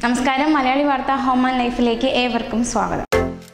നമസ്കാരം മലയാളി വാർത്ത home and ലൈഫിലേക്ക് ഏവർക്കും സ്വാഗതം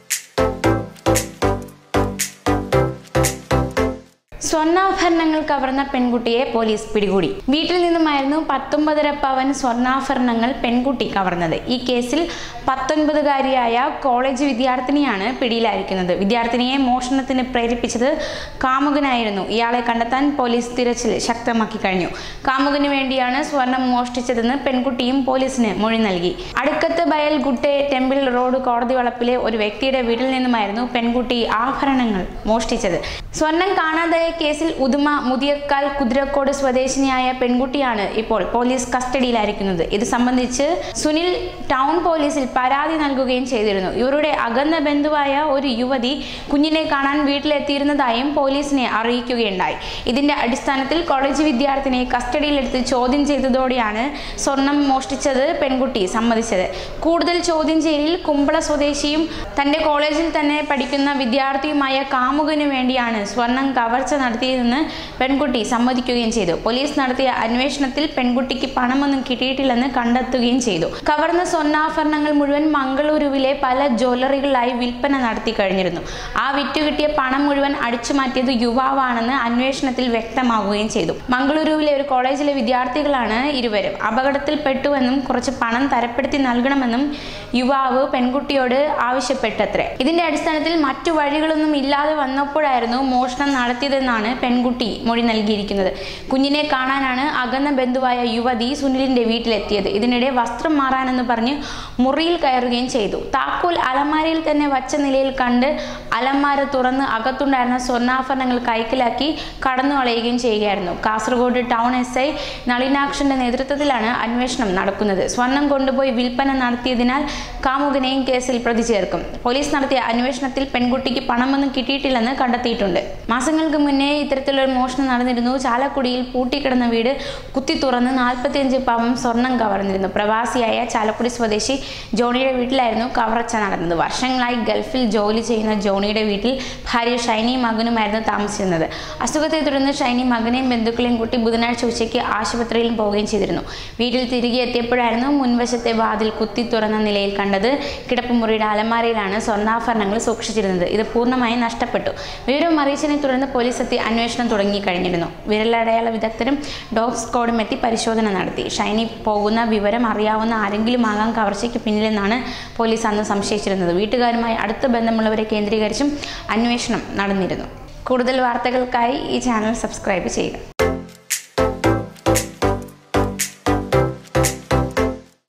സ്വർണ്ണാഭരണങ്ങൾ കവർന്ന പെൺകുട്ടിയെ പോലീസ് പിടികൂടി വീട്ടിൽ നിന്നുമായിരുന്നു പത്തൊമ്പതര പവൻ സ്വർണ്ണാഭരണങ്ങൾ പെൺകുട്ടി കവർന്നത് ഈ കേസിൽ പത്തൊൻപതുകാരിയായ കോളേജ് വിദ്യാർത്ഥിനിയാണ് പിടിയിലായിരിക്കുന്നത് വിദ്യാർത്ഥിനിയെ മോഷണത്തിന് പ്രേരിപ്പിച്ചത് കാമുകനായിരുന്നു ഇയാളെ കണ്ടെത്താൻ പോലീസ് തിരച്ചിൽ ശക്തമാക്കി കഴിഞ്ഞു കാമുകന് വേണ്ടിയാണ് സ്വർണം മോഷ്ടിച്ചതെന്ന് പെൺകുട്ടിയും പോലീസിന് മൊഴി നൽകി അടുക്കത്ത് ബയൽ ഗുട്ടെ ടെമ്പിൾ റോഡ് കോടതി വളപ്പിലെ ഒരു വ്യക്തിയുടെ വീട്ടിൽ നിന്നുമായിരുന്നു പെൺകുട്ടി ആഭരണങ്ങൾ മോഷ്ടിച്ചത് സ്വർണം കാണാതായ കേസിൽ ഉദുമ മുതിയക്കാൽ കുതിരക്കോട് സ്വദേശിനിയായ പെൺകുട്ടിയാണ് ഇപ്പോൾ പോലീസ് കസ്റ്റഡിയിലായിരിക്കുന്നത് ഇത് സംബന്ധിച്ച് സുനിൽ ടൗൺ പോലീസിൽ പരാതി നൽകുകയും ചെയ്തിരുന്നു ഇവരുടെ അകന്ന ബന്ധുവായ ഒരു യുവതി കുഞ്ഞിനെ കാണാൻ വീട്ടിലെത്തിയിരുന്നതായും പോലീസിനെ അറിയിക്കുകയുണ്ടായി ഇതിന്റെ അടിസ്ഥാനത്തിൽ കോളേജ് വിദ്യാർത്ഥിനിയെ കസ്റ്റഡിയിലെടുത്ത് ചോദ്യം ചെയ്തതോടെയാണ് സ്വർണം മോഷ്ടിച്ചത് പെൺകുട്ടി സമ്മതിച്ചത് കൂടുതൽ ചോദ്യം ചെയ്യലിൽ കുമ്പള സ്വദേശിയും തന്റെ കോളേജിൽ തന്നെ പഠിക്കുന്ന വിദ്യാർത്ഥിയുമായ കാമുകന് വേണ്ടിയാണ് സ്വർണം കവർച്ച നടത്തിയതെന്ന് പെൺകുട്ടി സമ്മതിക്കുകയും ചെയ്തു പോലീസ് നടത്തിയ അന്വേഷണത്തിൽ പെൺകുട്ടിക്ക് പണമൊന്നും കിട്ടിയിട്ടില്ലെന്ന് കണ്ടെത്തുകയും ചെയ്തു കവർന്ന സ്വർണ്ണാഭരണങ്ങൾ മുഴുവൻ മംഗളൂരുവിലെ പല ജ്വല്ലറികളിലായി വിൽപ്പന നടത്തി കഴിഞ്ഞിരുന്നു ആ വിറ്റുകിട്ടിയ പണം മുഴുവൻ അടിച്ചു മാറ്റിയത് യുവാവാണെന്ന് അന്വേഷണത്തിൽ വ്യക്തമാവുകയും ചെയ്തു മംഗളൂരുവിലെ ഒരു കോളേജിലെ വിദ്യാർത്ഥികളാണ് ഇരുവരും അപകടത്തിൽ പെട്ടുവെന്നും കുറച്ച് പണം തരപ്പെടുത്തി നൽകണമെന്നും യുവാവ് പെൺകുട്ടിയോട് ആവശ്യപ്പെട്ടത്രേ ഇതിന്റെ അടിസ്ഥാനത്തിൽ മറ്റു വഴികളൊന്നും ഇല്ലാതെ വന്നപ്പോഴായിരുന്നു മോഷണം നടത്തിയതെന്നാണ് പെൺകുട്ടി മൊഴി നൽകിയിരിക്കുന്നത് കുഞ്ഞിനെ കാണാനാണ് അകന്ന ബന്ധുവായ യുവതി സുനിലിന്റെ വീട്ടിലെത്തിയത് ഇതിനിടെ വസ്ത്രം മാറാനെന്ന് പറഞ്ഞ് മുറിയിൽ കയറുകയും ചെയ്തു താക്കോൽ അലമാരയിൽ തന്നെ വച്ച നിലയിൽ കണ്ട് അലമാര തുറന്ന് അകത്തുണ്ടായിരുന്ന സ്വർണ്ണാഭരണങ്ങൾ കൈക്കലാക്കി കടന്നു കളയുകയും ചെയ്യുകയായിരുന്നു കാസർഗോഡ് ടൗൺ എസ് ഐ നളിനാക്ഷന്റെ നേതൃത്വത്തിലാണ് അന്വേഷണം നടക്കുന്നത് സ്വർണം കൊണ്ടുപോയി വിൽപ്പന നടത്തിയതിനാൽ കാമുകനെയും കേസിൽ പ്രതി ചേർക്കും പോലീസ് നടത്തിയ അന്വേഷണത്തിൽ പെൺകുട്ടിക്ക് പണമൊന്നും കിട്ടിയിട്ടില്ലെന്ന് കണ്ടെത്തിയിട്ടുണ്ട് മാസങ്ങൾക്ക് മുന്നേ ഇത്തരത്തിലൊരു മോഷണം നടന്നിരുന്നു ചാലക്കുടിയിൽ പൂട്ടിക്കിടന്ന വീട് കുത്തി തുറന്ന് നാൽപ്പത്തിയഞ്ച് പവൻ സ്വർണം കവർന്നിരുന്നു പ്രവാസിയായ ചാലക്കുടി സ്വദേശി ജോണിയുടെ വീട്ടിലായിരുന്നു കവർച്ച നടന്നത് വർഷങ്ങളായി ഗൾഫിൽ ജോലി ചെയ്യുന്ന ജോണിയുടെ വീട്ടിൽ ഭാര്യ ഷൈനി മകനുമായിരുന്നു താമസിച്ചിരുന്നത് അസുഖത്തെ തുടർന്ന് ഷൈനി മകനെയും ബന്ധുക്കളെയും കൂട്ടി ബുധനാഴ്ച ഉച്ചയ്ക്ക് ആശുപത്രിയിൽ പോവുകയും ചെയ്തിരുന്നു വീട്ടിൽ തിരികെ എത്തിയപ്പോഴായിരുന്നു മുൻവശത്തെ വാതിൽ കുത്തി തുറന്ന നിലയിൽ കണ്ടത് കിടപ്പുമുറിയുടെ അലമാരയിലാണ് സ്വർണ്ണാഭരണങ്ങൾ സൂക്ഷിച്ചിരുന്നത് ഇത് പൂർണ്ണമായി നഷ്ടപ്പെട്ടു വിവരം അറിയിച്ചതിനെ തുടർന്ന് പോലീസ് എത്തി അന്വേഷണം തുടങ്ങി കഴിഞ്ഞിരുന്നു വിരലടയാള വിദഗ്ധരും ഡോഗ് സ്ക്വാഡും എത്തി പരിശോധന നടത്തി ഷൈനി പോകുന്ന വിവരം അറിയാവുന്ന ആരെങ്കിലും ആകാം കവർച്ചയ്ക്ക് പിന്നിലെന്നാണ് പോലീസ് അന്ന് സംശയിച്ചിരുന്നത് വീട്ടുകാരുമായി അടുത്ത ബന്ധമുള്ളവരെ കേന്ദ്രീകരിച്ചും അന്വേഷണം നടന്നിരുന്നു കൂടുതൽ വാർത്തകൾക്കായി ഈ ചാനൽ സബ്സ്ക്രൈബ് ചെയ്യുക